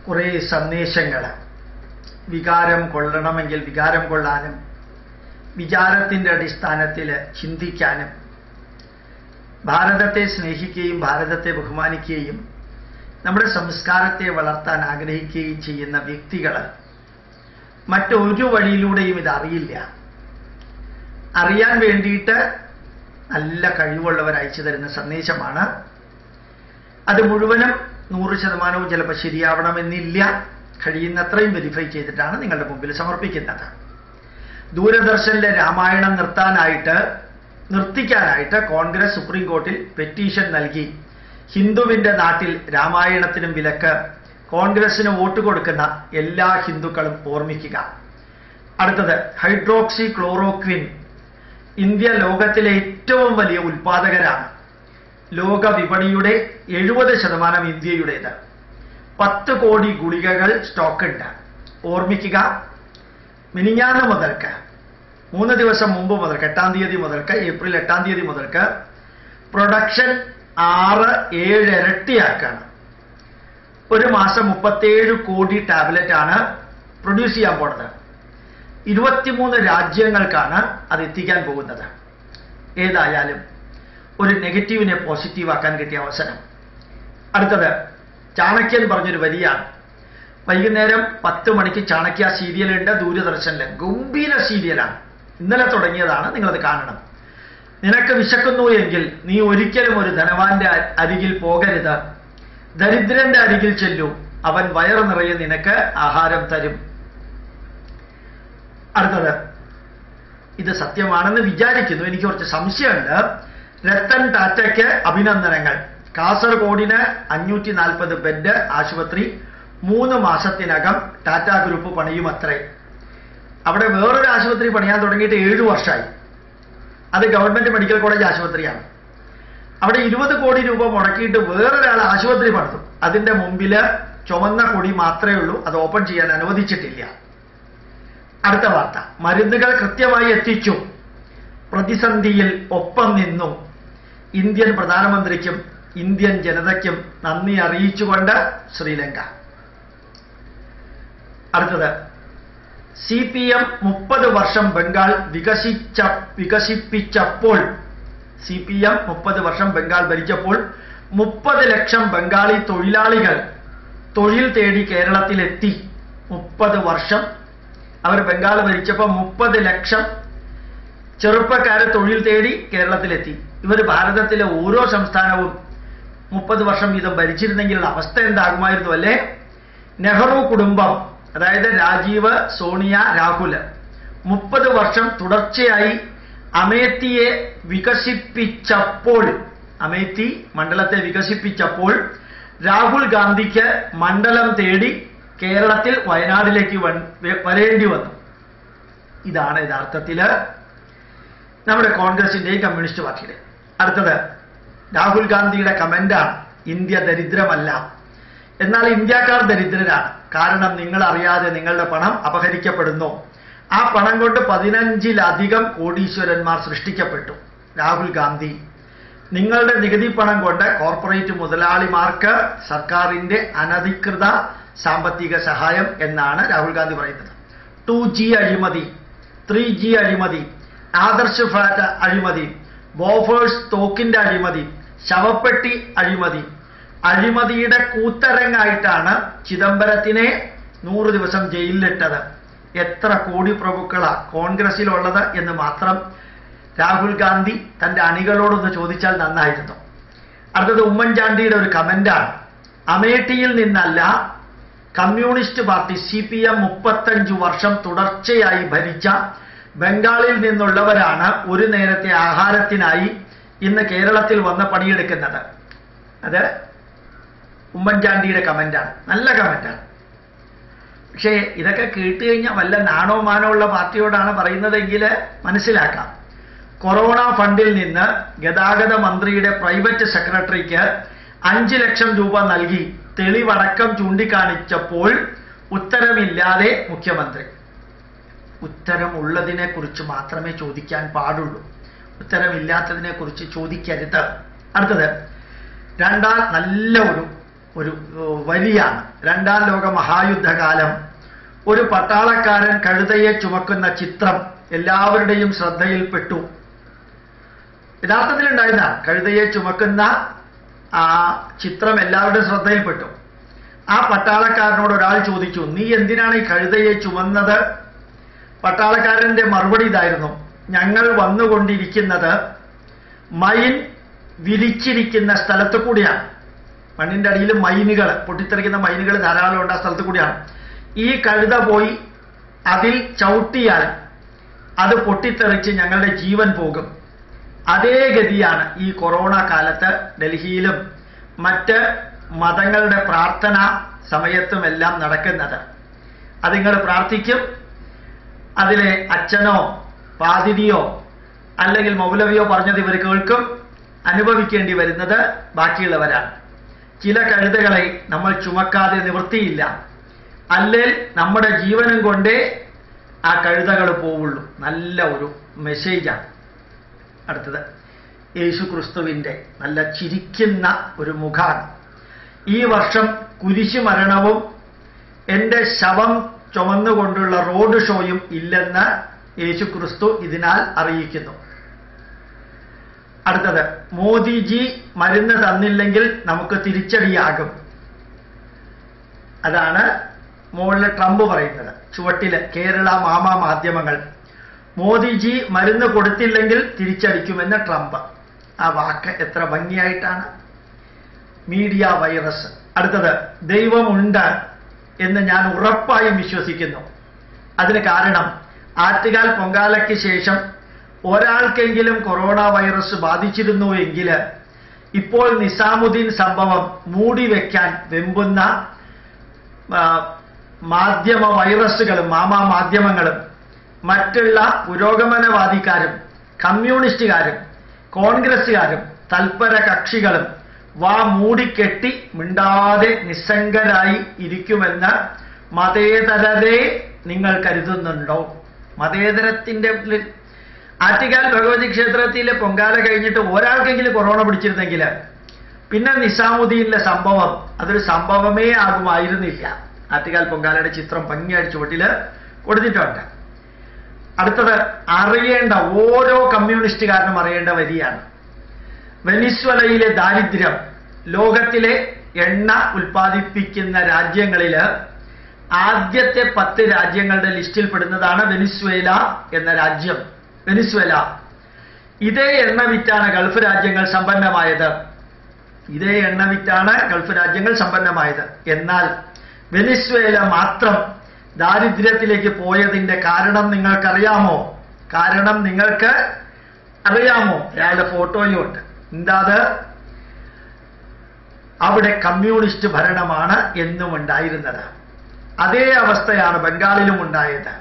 കുറേ സന്ദേശങ്ങൾ വികാരം കൊള്ളണമെങ്കിൽ വികാരം കൊള്ളാനും വിചാരത്തിൻ്റെ അടിസ്ഥാനത്തിൽ ചിന്തിക്കാനും ഭാരതത്തെ സ്നേഹിക്കുകയും ഭാരതത്തെ ബഹുമാനിക്കുകയും നമ്മുടെ സംസ്കാരത്തെ വളർത്താൻ ആഗ്രഹിക്കുകയും ചെയ്യുന്ന വ്യക്തികൾ മറ്റൊരു വഴിയിലൂടെയും ഇത് അറിയില്ല അറിയാൻ വേണ്ടിയിട്ട് നല്ല കഴിവുള്ളവർ അയച്ചു തരുന്ന സന്ദേശമാണ് അത് മുഴുവനും നൂറ് ശതമാനവും ചിലപ്പോൾ ശരിയാവണമെന്നില്ല കഴിയുന്നത്രയും വെരിഫൈ ചെയ്തിട്ടാണ് നിങ്ങളുടെ മുമ്പിൽ സമർപ്പിക്കുന്നത് ദൂരദർശനിലെ രാമായണം നിർത്താനായിട്ട് നിർത്തിക്കാനായിട്ട് കോൺഗ്രസ് സുപ്രീം കോർട്ടിൽ പെറ്റീഷൻ നൽകി ഹിന്ദുവിന്റെ നാട്ടിൽ രാമായണത്തിനും വിലക്ക് കോൺഗ്രസിന് വോട്ട് കൊടുക്കുന്ന എല്ലാ ഹിന്ദുക്കളും ഓർമ്മിക്കുക അടുത്തത് ഹൈഡ്രോക്സി ക്ലോറോക്വിൻ ഇന്ത്യ ലോകത്തിലെ ഏറ്റവും വലിയ ഉൽപാദകരാണ് ലോക വിപണിയുടെ എഴുപത് ശതമാനം ഇന്ത്യയുടേത് പത്ത് കോടി ഗുളികകൾ സ്റ്റോക്കുണ്ട് ഓർമ്മിക്കുക മിനിഞ്ഞാന്ന് മുതൽക്ക് മൂന്ന് ദിവസം മുമ്പ് മുതൽക്ക് എട്ടാം തീയതി മുതൽക്ക് ഏപ്രിൽ എട്ടാം തീയതി മുതൽക്ക് പ്രൊഡക്ഷൻ ആറ് ഏഴ് ഇരട്ടിയാക്കാണ് ഒരു മാസം മുപ്പത്തേഴ് കോടി ടാബ്ലറ്റ് ആണ് പ്രൊഡ്യൂസ് ചെയ്യാൻ പോണത് ഇരുപത്തിമൂന്ന് രാജ്യങ്ങൾക്കാണ് അത് എത്തിക്കാൻ പോകുന്നത് ഏതായാലും ഒരു നെഗറ്റീവിനെ പോസിറ്റീവ് ആക്കാൻ കിട്ടിയ അവസരം അടുത്തത് ചാണക്യൻ പറഞ്ഞൊരു വരിയാണ് വൈകുന്നേരം പത്ത് മണിക്ക് ചാണക്യ സീരിയലുണ്ട് ദൂരദർശനിൽ ഗംഭീര സീരിയലാണ് ഇന്നലെ തുടങ്ങിയതാണ് നിങ്ങളത് കാണണം നിനക്ക് വിശക്കുന്നു എങ്കിൽ നീ ഒരിക്കലും ഒരു ധനവാന്റെ അ- അരികിൽ പോകരുത് ദരിദ്രന്റെ അരികിൽ ചെല്ലൂ അവൻ വയറു നിറയെ നിനക്ക് ആഹാരം തരും അടുത്തത് ഇത് സത്യമാണെന്ന് വിചാരിക്കുന്നു എനിക്ക് കുറച്ച് സംശയമുണ്ട് രത്തൻ ടാറ്റയ്ക്ക് അഭിനന്ദനങ്ങൾ കാസർഗോഡിന് അഞ്ഞൂറ്റി നാൽപ്പത് ബെഡ് ആശുപത്രി മൂന്ന് മാസത്തിനകം ടാറ്റ ഗ്രൂപ്പ് പണിയുമത്രേ അവിടെ വേറൊരു ആശുപത്രി പണിയാൻ തുടങ്ങിയിട്ട് ഏഴു വർഷമായി അത് ഗവൺമെന്റ് മെഡിക്കൽ കോളേജ് ആശുപത്രിയാണ് അവിടെ ഇരുപത് കോടി രൂപ മുടക്കിയിട്ട് വേറൊരാൾ ആശുപത്രി പണിതും അതിന്റെ മുമ്പില് ചുമന്ന കൊടി മാത്രമേ ഉള്ളൂ അത് ഓപ്പൺ ചെയ്യാൻ അനുവദിച്ചിട്ടില്ല അടുത്ത വാർത്ത മരുന്നുകൾ കൃത്യമായി എത്തിച്ചു പ്രതിസന്ധിയിൽ ഒപ്പം നിന്നു ഇന്ത്യൻ പ്രധാനമന്ത്രിക്കും ഇന്ത്യൻ ജനതയ്ക്കും നന്ദി അറിയിച്ചുകൊണ്ട് ശ്രീലങ്ക അടുത്തത് സി പി എം മുപ്പത് വർഷം ബംഗാൾ വികസിച്ച വികസിപ്പിച്ചപ്പോൾ സി പി എം മുപ്പത് വർഷം ബംഗാൾ ഭരിച്ചപ്പോൾ മുപ്പത് ലക്ഷം ബംഗാളി തൊഴിലാളികൾ തൊഴിൽ തേടി കേരളത്തിലെത്തി മുപ്പത് വർഷം അവർ ബംഗാൾ ഭരിച്ചപ്പോൾ മുപ്പത് ലക്ഷം ചെറുപ്പക്കാരെ തൊഴിൽ തേടി കേരളത്തിലെത്തി ഇവർ ഭാരതത്തിലെ ഓരോ സംസ്ഥാനവും മുപ്പത് വർഷം വീതം ഭരിച്ചിരുന്നെങ്കിലുള്ള അവസ്ഥ എന്താകുമായിരുന്നു അല്ലേ നെഹ്റു കുടുംബം അതായത് രാജീവ് സോണിയ രാഹുൽ മുപ്പത് വർഷം തുടർച്ചയായി അമേത്തിയെ വികസിപ്പിച്ചപ്പോൾ അമേത്തി മണ്ഡലത്തെ വികസിപ്പിച്ചപ്പോൾ രാഹുൽ ഗാന്ധിക്ക് മണ്ഡലം തേടി കേരളത്തിൽ വയനാടിലേക്ക് വൻ- വ- വരേണ്ടി വന്നു ഇതാണ് യഥാർത്ഥത്തില് നമ്മുടെ കോൺഗ്രസിന്റെയും കമ്മ്യൂണിസ്റ്റ് പാർട്ടിയുടെ അടുത്തത് രാഹുൽ ഗാന്ധിയുടെ കമന്റാണ് ഇന്ത്യ ദരിദ്രമല്ല എന്നാൽ ഇന്ത്യക്കാർ ദരിദ്രരാണ് കാരണം നിങ്ങൾ അറിയാതെ നിങ്ങളുടെ പണം അപഹരിക്കപ്പെടുന്നു ആ പണം കൊണ്ട് പതിനഞ്ചിലധികം കോടീശ്വരന്മാർ സൃഷ്ടിക്കപ്പെട്ടു രാഹുൽ ഗാന്ധി നിങ്ങളുടെ നികുതി പണം കൊണ്ട് കോർപ്പറേറ്റ് മുതലാളിമാർക്ക് സർക്കാരിന്റെ അനധികൃത സാമ്പത്തിക സഹായം എന്നാണ് രാഹുൽ ഗാന്ധി പറയുന്നത് ടു ജി അഴിമതി ത്രീ ജി അഴിമതി ആദർശ് ഫ്ലാറ്റ് അഴിമതി ബോഫേഴ്സ് തോക്കിന്റെ അഴിമതി ശവപ്പെട്ടി അഴിമതി അഴിമതിയുടെ കൂത്തരങ്ങായിട്ടാണ് ചിദംബരത്തിനെ നൂറ് ദിവസം ജയിലിലിട്ടത് എത്ര കോടി പ്രഭുക്കളാ കോൺഗ്രസിലുള്ളത് എന്ന് മാത്രം രാഹുൽ ഗാന്ധി തന്റെ അണികളോടൊന്ന് ചോദിച്ചാൽ നന്നായിരുന്നു അടുത്തത് ഉമ്മൻചാണ്ടിയുടെ ഒരു കമന്റാണ് അമേഠിയിൽ നിന്നല്ല Communist Party C P M മുപ്പത്തഞ്ചു വർഷം തുടർച്ചയായി ഭരിച്ച ബംഗാളിൽ നിന്നുള്ളവരാണ് ഒരു നേരത്തെ ആഹാരത്തിനായി ഇന്ന് കേരളത്തിൽ വന്ന് പണിയെടുക്കുന്നത് അത് ഉമ്മൻചാണ്ടിയുടെ കമന്റാണ് നല്ല കമന്റാണ് പക്ഷേ ഇതൊക്കെ കേട്ട് കഴിഞ്ഞാൽ വല്ല നാണോ മാനോ ഉള്ള പാർട്ടിയോടാണ് പറയുന്നതെങ്കിൽ മനസ്സിലാക്കാം കൊറോണ ഫണ്ടിൽ നിന്ന് ഗതാഗത മന്ത്രിയുടെ പ്രൈവറ്റ് സെക്രട്ടറിക്ക് അഞ്ച് ലക്ഷം രൂപ നൽകി തെളിവടക്കം ചൂണ്ടിക്കാണിച്ചപ്പോൾ ഉത്തരമില്ലാതെ മുഖ്യമന്ത്രി ഉത്തരം ഉള്ളതിനെ കുറിച്ച് മാത്രമേ ചോദിക്കാൻ പാടുള്ളൂ ഉത്തരമില്ലാത്തതിനെ കുറിച്ച് ചോദിക്കരുത് അടുത്തത് രണ്ടാം നല്ല ഒരു ഒരു ഏഹ്, വരിയാണ് രണ്ടാം ലോക മഹായുദ്ധകാലം ഒരു പട്ടാളക്കാരൻ കഴുതയെ ചുമക്കുന്ന ചിത്രം എല്ലാവരുടെയും ശ്രദ്ധയിൽപ്പെട്ടു യഥാർത്ഥത്തിൽ ഉണ്ടായതാണ് കഴുതയെ ചുമക്കുന്ന ആ ചിത്രം എല്ലാവരുടെയും ശ്രദ്ധയിൽപ്പെട്ടു ആ പട്ടാളക്കാരനോട് ഒരാൾ ചോദിച്ചു നീ എന്തിനാണ് ഈ കഴുതയെ ചുമന്നത് പട്ടാളക്കാരന്റെ മറുപടി ഇതായിരുന്നു ഞങ്ങൾ വന്നുകൊണ്ടിരിക്കുന്നത് മൈൻ വിരിച്ചിരിക്കുന്ന സ്ഥലത്ത് കൂടിയാണ് മണ്ണിന്റെ അടിയിൽ മൈനുകൾ പൊട്ടിത്തെറിക്കുന്ന മൈനുകൾ ധാരാളം ഉണ്ട് ആ സ്ഥലത്ത് കൂടിയാണ് ഈ കഴുത പോയി അതിൽ ചവിട്ടിയാൽ അത് പൊട്ടിത്തെറിച്ച് ഞങ്ങളുടെ ജീവൻ പോകും അതേ ഗതിയാണ് ഈ കൊറോണ കാലത്ത് ഡൽഹിയിലും മറ്റ് മതങ്ങളുടെ പ്രാർത്ഥന സമയത്തുമെല്ലാം നടക്കുന്നത് അത് നിങ്ങൾ പ്രാർത്ഥിക്കും അതിലെ അച്ഛനോ പാതിരിയോ അല്ലെങ്കിൽ മൗലവിയോ പറഞ്ഞത് ഇവർ കേൾക്കും അനുഭവിക്കേണ്ടി വരുന്നത് ബാക്കിയുള്ളവരാണ് ചില കഴുതകളെ നമ്മൾ ചുമക്കാതെ നിവൃത്തിയില്ല അല്ലെങ്കിൽ നമ്മുടെ ജീവനും കൊണ്ടേ ആ കഴുതകൾ പോവുള്ളൂ നല്ല ഒരു മെസ്സേജാണ് അടുത്തത് യേശു ക്രിസ്തുവിൻ്റെ നല്ല ചിരിക്കുന്ന ഒരു മുഖാണ് ഈ വർഷം കുരിശു മരണവും എൻ്റെ ശവം ചുമന്നുകൊണ്ടുള്ള റോഡ് ഷോയും ഇല്ലെന്ന് യേശു ക്രിസ്തു ഇതിനാൽ അറിയിക്കുന്നു അടുത്തത് മോദിജി മരുന്ന് തന്നില്ലെങ്കിൽ നമുക്ക് തിരിച്ചടിയാകും അതാണ് മുകളിൽ ട്രംപ് പറയുന്നത് ചുവട്ടില് കേരള മാമ മാധ്യമങ്ങൾ മോദിജി മരുന്ന് കൊടുത്തില്ലെങ്കിൽ തിരിച്ചടിക്കുമെന്ന് ട്രംപ് ആ വാക്ക് എത്ര ഭംഗിയായിട്ടാണ് മീഡിയ വൈറസ് അടുത്തത് ദൈവമുണ്ട് എന്ന് ഞാൻ ഉറപ്പായും വിശ്വസിക്കുന്നു അതിന് കാരണം ആറ്റുകാൽ പൊങ്കാലയ്ക്ക് ശേഷം ഒരാൾക്കെങ്കിലും കൊറോണ വൈറസ് ബാധിച്ചിരുന്നു എങ്കിൽ ഇപ്പോൾ നിസാമുദ്ദീൻ സംഭവം മൂടിവെക്കാൻ വെമ്പുന്ന ആ, മാധ്യമ വൈറസുകളും മാമാ മാധ്യമങ്ങളും മറ്റുള്ള പുരോഗമനവാദിക്കാരും കമ്മ്യൂണിസ്റ്റുകാരും കോൺഗ്രസ്സുകാരും തൽപര കക്ഷികളും വാ മൂടിക്കെട്ടി മിണ്ടാതെ നിസ്സംഗരായി ഇരിക്കുമെന്ന് മതേതരരെ നിങ്ങൾ കരുതുന്നുണ്ടോ മതേതരത്തിന്റെ ഉള്ളിൽ ആറ്റുകാൽ ഭഗവതി ക്ഷേത്രത്തിലെ പൊങ്കാല കഴിഞ്ഞിട്ട് ഒരാൾക്കെങ്കിലും കൊറോണ പിടിച്ചിരുന്നെങ്കിൽ പിന്നെ നിസാമുദ്ദീനിലെ സംഭവം അതൊരു സംഭവമേ ആകുമായിരുന്നില്ല ആറ്റുകാൽ പൊങ്കാലയുടെ ചിത്രം ഭംഗിയായിട്ട് ചുവട്ടില് കൊടുത്തിട്ടുണ്ട് അടുത്തത് അറിയേണ്ട ഓരോ കമ്മ്യൂണിസ്റ്റുകാരനും അറിയേണ്ട വരിയാണ് വെനിസ്വലയിലെ ദാരിദ്ര്യം ലോകത്തിലെ എണ്ണ ഉൽപ്പാദിപ്പിക്കുന്ന രാജ്യങ്ങളില് ആദ്യത്തെ പത്ത് രാജ്യങ്ങളുടെ ലിസ്റ്റിൽ പെടുന്നതാണ് വെനിസ്വേല എന്ന രാജ്യം വെനിസ്വേല ഇതേ എണ്ണ വിറ്റാണ് ഗൾഫ് രാജ്യങ്ങൾ സമ്പന്നമായത് ഇതേ എണ്ണ വിറ്റാണ് ഗൾഫ് രാജ്യങ്ങൾ സമ്പന്നമായത് എന്നാൽ വെനിസ്വേല മാത്രം ദാരിദ്ര്യത്തിലേക്ക് പോയതിന്റെ കാരണം നിങ്ങൾക്കറിയാമോ കാരണം നിങ്ങൾക്ക് അറിയാമോ അയാളുടെ ഫോട്ടോയും ഉണ്ട് എന്താ അത് അവിടെ കമ്മ്യൂണിസ്റ്റ് ഭരണമാണ് എന്നും ഉണ്ടായിരുന്നത് അതേ അവസ്ഥയാണ് ബംഗാളിലും ഉണ്ടായത്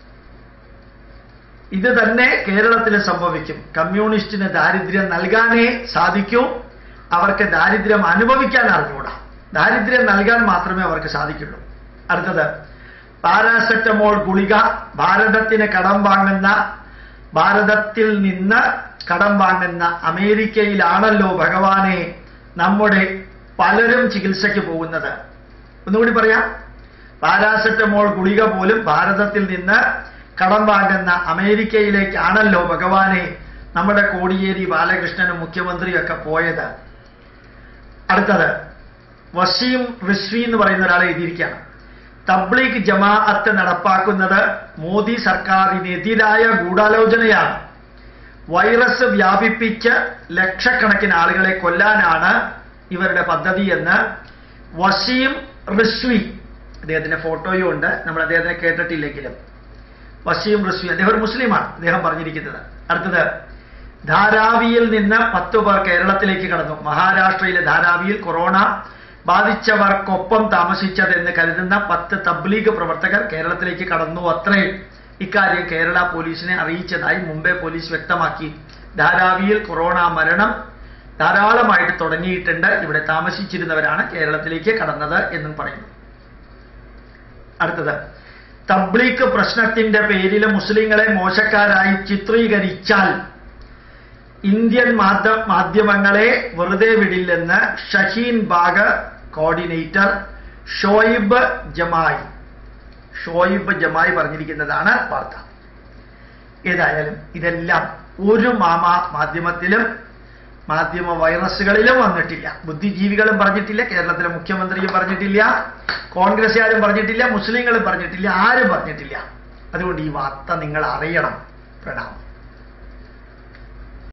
ഇത് തന്നെ കേരളത്തിൽ സംഭവിക്കും കമ്മ്യൂണിസ്റ്റിന് ദാരിദ്ര്യം നൽകാനേ സാധിക്കൂ അവർക്ക് ദാരിദ്ര്യം അനുഭവിക്കാൻ അറിഞ്ഞൂടാ ദാരിദ്ര്യം നൽകാൻ മാത്രമേ അവർക്ക് സാധിക്കുള്ളൂ അടുത്തത് പാരാസെറ്റമോൾ ഗുളിക ഭാരതത്തിന് കടം വാങ്ങുന്ന ഭാരതത്തിൽ നിന്ന് കടം വാങ്ങുന്ന അമേരിക്കയിലാണല്ലോ ഭഗവാനെ നമ്മുടെ പലരും ചികിത്സയ്ക്ക് പോകുന്നത് ഒന്നുകൂടി പറയാം പാരാസെറ്റമോൾ ഗുളിക പോലും ഭാരതത്തിൽ നിന്ന് കടം വാങ്ങുന്ന അമേരിക്കയിലേക്കാണല്ലോ ഭഗവാനെ നമ്മുടെ കോടിയേരി ബാലകൃഷ്ണനും മുഖ്യമന്ത്രിയും ഒക്കെ പോയത് അടുത്തത് വസീം റിസ്വി എന്ന് പറയുന്ന ഒരാളെ എഴുതിയിരിക്കുകയാണ് തബ്ലീഗ് ജമാഅത്ത് നടപ്പാക്കുന്നത് മോദി സർക്കാരിനെതിരായ ഗൂഢാലോചനയാണ് വൈറസ് വ്യാപിപ്പിച്ച് ലക്ഷക്കണക്കിന് ആളുകളെ കൊല്ലാനാണ് ഇവരുടെ പദ്ധതി എന്ന് വസീം റിസ്വി അദ്ദേഹത്തിന്റെ ഫോട്ടോയും ഉണ്ട് നമ്മൾ അദ്ദേഹത്തിനെ കേട്ടിട്ടില്ലെങ്കിലും വസീം റിസ്വി അദ്ദേഹം ഒരു മുസ്ലിമാണ് അദ്ദേഹം പറഞ്ഞിരിക്കുന്നത് അടുത്തത് ധാരാവിയിൽ നിന്ന് പത്ത് പേർ കേരളത്തിലേക്ക് കടന്നു മഹാരാഷ്ട്രയിലെ ധാരാവിയിൽ കൊറോണ ബാധിച്ചവർക്കൊപ്പം താമസിച്ചതെന്ന് കരുതുന്ന പത്ത് തബ്ലീഗ് പ്രവർത്തകർ കേരളത്തിലേക്ക് കടന്നു അത്രേ ഇക്കാര്യം കേരള പോലീസിനെ അറിയിച്ചതായി മുംബൈ പോലീസ് വ്യക്തമാക്കി ധാരാവിയിൽ കൊറോണ മരണം ധാരാളമായിട്ട് തുടങ്ങിയിട്ടുണ്ട് ഇവിടെ താമസിച്ചിരുന്നവരാണ് കേരളത്തിലേക്ക് കടന്നത് എന്നും പറയുന്നു അടുത്തത് തബ്ലീഗ് പ്രശ്നത്തിന്റെ പേരിൽ മുസ്ലിങ്ങളെ മോശക്കാരായി ചിത്രീകരിച്ചാൽ ഇന്ത്യൻ മാധ്യ മാധ്യമങ്ങളെ വെറുതെ വിടില്ലെന്ന് ഷഹീൻ ബാഗ് കോർഡിനേറ്റർ ഷോയിബ് ജമായി ഷോയിബ് ജമായി പറഞ്ഞിരിക്കുന്നതാണ് വാർത്ത ഏതായാലും ഇതെല്ലാം ഒരു മാമ മാധ്യമത്തിലും മാധ്യമ വൈറസുകളിലും വന്നിട്ടില്ല ബുദ്ധിജീവികളും പറഞ്ഞിട്ടില്ല കേരളത്തിലെ മുഖ്യമന്ത്രിയും പറഞ്ഞിട്ടില്ല കോൺഗ്രസ്സുകാരും പറഞ്ഞിട്ടില്ല മുസ്ലിങ്ങളും പറഞ്ഞിട്ടില്ല ആരും പറഞ്ഞിട്ടില്ല അതുകൊണ്ട് ഈ വാർത്ത നിങ്ങൾ അറിയണം പ്രണാമം